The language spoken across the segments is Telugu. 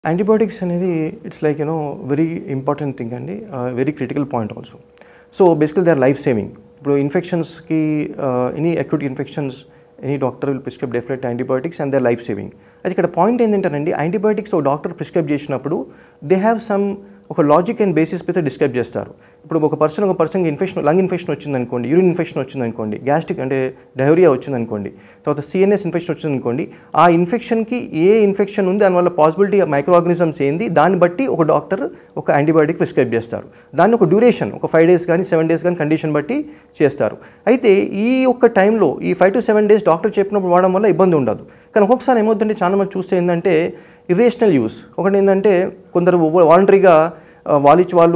యాంటీబయాటిక్స్ అనేది it's like you know very important thing అండి very critical point also so basically they are life saving ఇప్పుడు ఇన్ఫెక్షన్స్కి any acute infections any doctor will prescribe definite antibiotics and they life saving అది ఇక్కడ పాయింట్ ఏంటంటేనండి యాంటీబయాటిక్స్ ఒక డాక్టర్ ప్రిస్క్రైబ్ చేసినప్పుడు దే హ్యావ్ సమ్ ఒక లాజిక్ అండ్ బేసిస్ మీద డిస్క్రైబ్ చేస్తారు ఇప్పుడు ఒక పర్సన్ ఒక పర్సన్కి ఇన్ఫెక్షన్ లంగ్ ఇన్ఫెక్షన్ వచ్చిందనుకోండి యూరిన్ ఇన్ఫెక్షన్ వచ్చిందనుకోండి గ్యాస్ట్రిక్ అంటే డయోరియా వచ్చిందనుకోండి తర్వాత సిఎన్ఎస్ ఇన్ఫెక్షన్ వచ్చిందనుకోండి ఆ ఇన్ఫెక్షన్కి ఏ ఇన్ఫెక్షన్ ఉంది దానివల్ల పాసిబిలిటీ మైక్రో ఆర్గనిజమ్స్ ఏంది దాన్ని బట్టి ఒక డాక్టర్ ఒక యాంటీబయాటిక్ ప్రిస్క్రైబ్ చేస్తారు దాన్ని ఒక డ్యూరేషన్ ఒక ఫైవ్ డేస్ కానీ సెవెన్ డేస్ కానీ కండిషన్ బట్టి చేస్తారు అయితే ఈ ఒక్క టైంలో ఈ five to seven days doctor చెప్పినప్పుడు వాడడం వల్ల ఇబ్బంది ఉండదు కానీ ఒక్కొక్కసారి ఏమవుతుందంటే చాలా మంది చూస్తే ఏంటంటే ఇర్రేషనల్ యూస్ ఒకటి ఏంటంటే కొందరు వాలంటరీగా వాళ్ళిచ్చి వాళ్ళు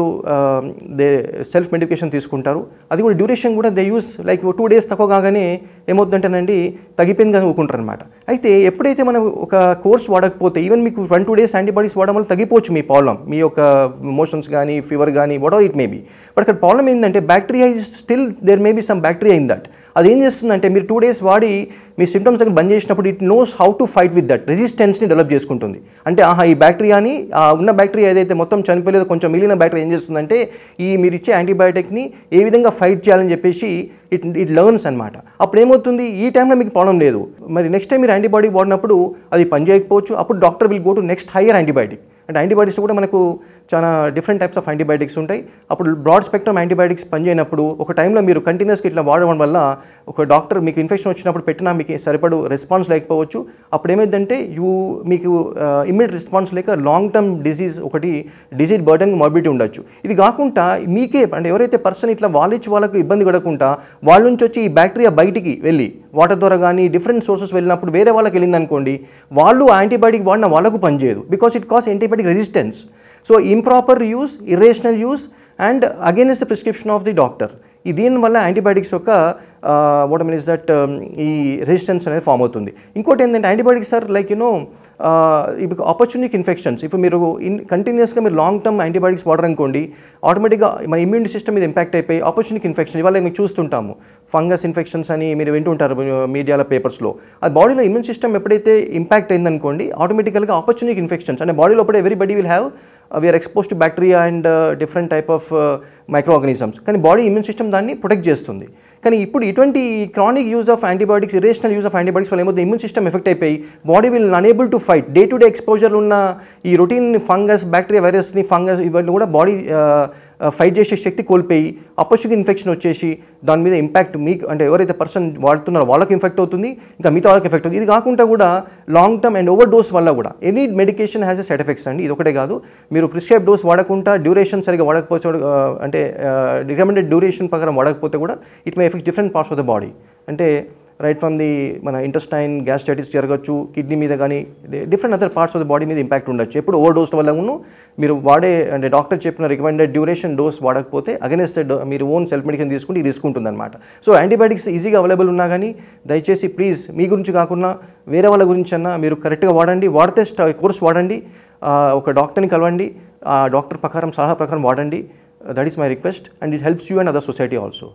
దే సెల్ఫ్ మెడికేషన్ తీసుకుంటారు అది కూడా డ్యూరేషన్ కూడా they use like two days తక్కువ కాగానే ఏమవుతుందంటేనండి తగ్గిపోయింది కానీ ఊకుంటారు అనమాట అయితే ఎప్పుడైతే మనం ఒక కోర్స్ వాడకపోతే ఈవెన్ మీకు వన్ టూ డేస్ యాంటీబాడీస్ వాడడం వల్ల తగ్గిపోవచ్చు మీ ప్రాబ్లం మీ యొక్క మోషన్స్ కానీ ఫీవర్ కానీ what it may be but అక్కడ ప్రాబ్లం ఏంటంటే bacteria is still there may be some bacteria in that అది ఏం చేస్తుందంటే మీరు టూ డేస్ వాడి మీ సిమ్టమ్స్ దగ్గర బంద్ చేసినప్పుడు it knows how to fight with that రెసిస్టెన్స్ని డెవలప్ చేసుకుంటుంది అంటే ఆహా ఈ బ్యాక్టీరియాని ఆ ఉన్న బ్యాక్టీరియా ఏదైతే మొత్తం చనిపోలేదో కొంచెం మిగిలిన బ్యాక్టీరియా ఏం చేస్తుందంటే ఈ మీరు ఇచ్చే యాంటీబయాటిక్ని ఏ విధంగా ఫైట్ చేయాలని చెప్పేసి ఇట్ ఇట్ లర్న్స్ అనమాట అప్పుడు ఏమవుతుంది ఈ టైంలో మీకు ప్రాబ్లం లేదు మరి నెక్స్ట్ టైం మీరు యాంటీబాడీ వాడినప్పుడు అది పనిచేయకపోవచ్చు అప్పుడు doctor will go to next higher antibiotic అంటే యాంటీబయాటిక్స్ కూడా మనకు చాలా డిఫరెంట్ టైప్స్ ఆఫ్ యాంటీబయాటిక్స్ ఉంటాయి అప్పుడు బ్రాడ్ స్పెక్ట్రమ్ యాంటీబయాటిక్స్ పనిచేయనప్పుడు ఒక టైంలో మీరు కంటిన్యూస్గా ఇట్లా వాడడం వల్ల ఒక డాక్టర్ మీకు ఇన్ఫెక్షన్ వచ్చినప్పుడు పెట్టినా మీకు సరిపడు రెస్పాన్స్ లేకపోవచ్చు అప్పుడు ఏమైందంటే యూ మీకు ఇమ్మీడియట్ రెస్పాన్స్ లేక లాంగ్ టర్మ్ డిసీజ్ ఒకటి డిసీజ్ బర్డన్ మార్బిలిటీ ఉండొచ్చు ఇది కాకుండా మీకే అంటే ఎవరైతే పర్సన్ ఇట్లా వాళ్ళిచ్చి వాళ్ళకు ఇబ్బంది పడకుండా వాళ్ళ నుంచి వచ్చి ఈ బ్యాక్టీరియా బయటికి వెళ్ళి వాటర్ ద్వారా కానీ డిఫరెంట్ సోర్సెస్ వెళ్ళినప్పుడు వేరే వాళ్ళకి వెళ్ళింది అనుకోండి వాళ్ళు యాంటీబయాటిక్ వాడిన వాళ్ళకు పనిచేయదు because it cause antibiotic resistance so improper use irrational use and against the prescription of the doctor ఈ దీనివల్ల యాంటీబయాటిక్స్ యొక్క వాట్ మీన్ ఇస్ దట్ ఈ రెసిస్టెన్స్ అనేది ఫామ్ అవుతుంది ఇంకోటి ఏంటంటే యాంటీబయాటిక్స్ ఆర్ లైక్ యూనో ఇప్పుడు ఆపర్చునిక్ ఇన్ఫెక్షన్స్ ఇప్పుడు మీరు ఇన్ కంటిన్యూస్గా మీరు లాంగ్ టర్మ్ యాంటీబయాటిక్స్ వాడరు అనుకోండి ఆటోమేటిక్గా మన ఇమ్యూన్ సిస్టమ్ మీద ఇంపాక్ట్ అయిపోయి ఆపర్చునిక్ ఇన్ఫెక్షన్ ఇవాళ మీకు చూస్తుంటాము ఫంగస్ ఇన్ఫెక్షన్స్ అని మీరు వింటుంటారు మీడియాలో పేపర్స్లో అది బాడీలో ఇమ్యూన్ సిస్టమ్ ఎప్పుడైతే ఇంపాక్ట్ అయిందనుకోండి ఆటోమేటికల్గా ఆపర్చునిక్ ఇన్ఫెక్షన్స్ అంటే బాడీలో అప్పుడే everybody will have we are expose to bacteria and different type of micro organisms కానీ బాడీ ఇమ్యూన్ సిస్టమ్ దాన్ని ప్రొటెక్ట్ చేస్తుంది కానీ ఇప్పుడు ఇటువంటి chronic use of antibiotics irrational use of antibiotics వల్ల ఏమవుతుంది ఇమ్యూన్ సిస్టమ్ ఎఫెక్ట్ అయిపోయి body will unable to fight day to day exposure ఉన్న ఈ రొటీన్ ఫంగస్ బ్యాక్టీరియా వైరస్ని ఫంగస్ ఇవన్నీ కూడా బాడీ ఫైట్ చేసే శక్తి కోల్పోయి అపశుకి ఇన్ఫెక్షన్ వచ్చేసి దాని మీద ఇంపాక్ట్ మీకు అంటే ఎవరైతే పర్సన్ వాడుతున్నారో వాళ్ళకి ఇన్ఫెక్ట్ అవుతుంది ఇంకా మిగతా వాళ్ళకి ఎఫెక్ట్ అవుతుంది ఇది కాకుండా కూడా long term and over dose వల్ల కూడా any medication has a side effects అండి ఇది ఒకటే కాదు మీరు ప్రిస్క్రైబ్ డోస్ వాడకుండా డ్యూరేషన్ సరిగా వాడకపోతే అంటే రికమెండెడ్ డ్యూరేషన్ ప్రకారం వాడకపోతే కూడా it may effect different parts of the body అంటే రైట్ ఫ్రమ్ ది మన ఇంటెస్టైన్ గ్యాస్ట్రైటిస్ జరగచ్చు కిడ్నీ మీద కానీ different other parts of the body మీద ఇంపాక్ట్ ఉండొచ్చు ఎప్పుడు ఓవర్ డోస్ వల్ల ఉన్ను మీరు వాడే అంటే డాక్టర్ చెప్పిన రికమెండెడ్ డ్యూరేషన్ డోస్ వాడకపోతే అగెన్స్ట్ మీరు ఓన్ సెల్ఫ్ మెడికేషన్ తీసుకుంటే ఈ రిస్క్ ఉంటుందన్నమాట సో యాంటీబయాటిక్స్ ఈజీగా అవైలబుల్ ఉన్నా కానీ దయచేసి ప్లీజ్ మీ గురించి కాకుండా వేరే వాళ్ళ గురించి అన్నా మీరు కరెక్ట్గా వాడండి వాడితే కోర్స్ వాడండి ఒక డాక్టర్ని కలవండి ఆ డాక్టర్ ప్రకారం సలహా ప్రకారం వాడండి that is my request and it helps you and other society also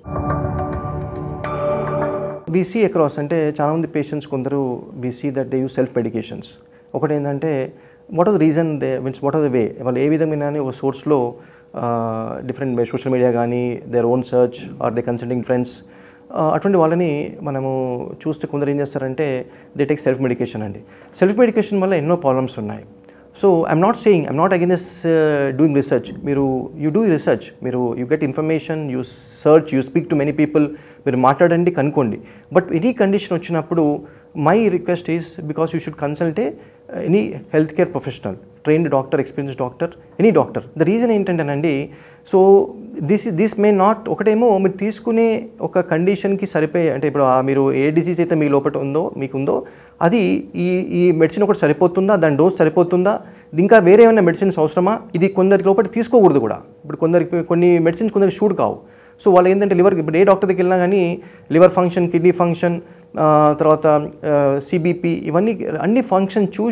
బీసీ అక్రాస్ అంటే చాలామంది పేషెంట్స్ కొందరు బీసీ that they use self medications ఒకటి ఏంటంటే what are the reason they means what are the way వాళ్ళు ఏ విధమైన ఒక సోర్స్లో డిఫరెంట్ సోషల్ మీడియా కానీ their own search or they consulting friends అటువంటి వాళ్ళని మనము చూస్తే కొందరు ఏం చేస్తారంటే దే టేక్ సెల్ఫ్ మెడికేషన్ అండి సెల్ఫ్ మెడికేషన్ వల్ల ఎన్నో ప్రాబ్లమ్స్ ఉన్నాయి so I'm not saying I'm not against doing research మీరు యూ డూ రీసెర్చ్ మీరు you get information you search you speak to many people మీరు మాట్లాడండి కనుక్కోండి బట్ ఎనీ కండిషన్ వచ్చినప్పుడు my request is because you should consult any health care professional trained doctor experience doctor any doctor the reason ఏంటంటేనండి so this this may not ఒకటేమో మీరు తీసుకునే ఒక కండిషన్కి సరిపోయే అంటే ఇప్పుడు మీరు ఏ డిసీజ్ అయితే మీ లోపల ఉందో మీకు ఉందో అది ఈ ఈ మెడిసిన్ ఒకటి సరిపోతుందా దాని డోస్ సరిపోతుందా ఇంకా వేరే ఏమైనా మెడిసిన్స్ అవసరమా ఇది కొందరికి లోపల తీసుకోకూడదు కూడా ఇప్పుడు కొందరికి కొన్ని మెడిసిన్స్ కొందరికి షూట్ కావు సో వాళ్ళు ఏంటంటే లివర్ ఇప్పుడు ఏ డాక్టర్ దగ్గరికి వెళ్ళినా కానీ లివర్ ఫంక్షన్ కిడ్నీ ఫంక్షన్ తర్వాత సిబిపి ఇవన్నీ అన్ని ఫంక్షన్ చూసి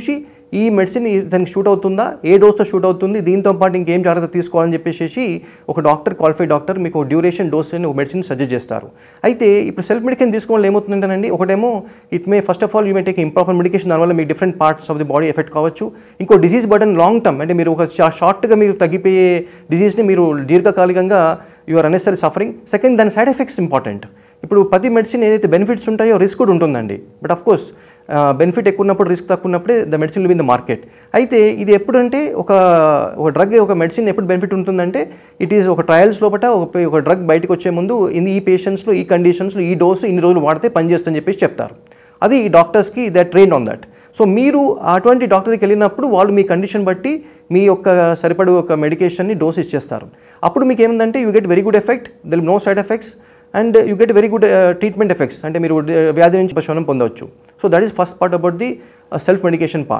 ఈ మెడిసిన్ దానికి షూట్ అవుతుందా ఏ డోస్తో షూట్ అవుతుంది దీంతో పాటు ఇంకేం జాగ్రత్త తీసుకోవాలని చెప్పేసి ఒక డాక్టర్ క్వాలిఫైడ్ డాక్టర్ మీకు డ్యూరేషన్ డోస్ అని ఒక మెడిసిన్ సజెస్ట్ చేస్తారు అయితే ఇప్పుడు సెల్ఫ్ మెడికేషన్ తీసుకోవడం వల్ల ఏమవుతుందంటేనండి ఒకటేమో it may first of all you may take improper medication దానివల్ల మీకు different parts of the body effect కావచ్చు ఇంకో డిసీజ్ బర్డన్ లాంగ్ టర్మ్ అంటే మీరు ఒక షార్ట్గా మీరు తగ్గిపోయే డిసీజ్ని మీరు దీర్ఘకాలికంగా యూఆర్ అనెసరీ సఫరింగ్ సెకండ్ దాని సైడ్ ఎఫెక్ట్స్ ఇంపార్టెంట్ ఇప్పుడు ప్రతి మెడిసిన్ ఏదైతే బెనిఫిట్స్ ఉంటాయో రిస్క్ కూడా ఉంటుందండి బట్ ఆఫ్ కోర్స్ బెనిఫిట్ ఎక్కువ ఉన్నప్పుడు రిస్క్ తక్కువ ఉన్నప్పుడే the medicine win the market అయితే ఇది ఎప్పుడంటే ఒక ఒక డ్రగ్ ఒక మెడిసిన్ ఎప్పుడు బెనిఫిట్ ఉంటుందంటే ఇట్ ఈస్ ఒక ట్రయల్స్ లోపల ఒక ఒక డ్రగ్ బయటకు వచ్చే ముందు ఇన్ ఈ పేషెంట్స్లో ఈ కండిషన్స్లో ఈ డోసు ఇన్ని రోజులు వాడితే పనిచేస్తుందని చెప్పేసి చెప్తారు అది ఈ డాక్టర్స్కి they train on that so మీరు అటువంటి డాక్టర్కి వెళ్ళినప్పుడు వాళ్ళు మీ కండిషన్ బట్టి మీ యొక్క సరిపడు ఒక మెడికేషన్ని డోస్ ఇచ్చేస్తారు అప్పుడు మీకు ఏమిందంటే you get very good effect దెల్ no side effects and you get very good treatment effects అంటే మీరు వ్యాధి నుంచి ఉపశమనం పొందవచ్చు so that is first part about the self medication part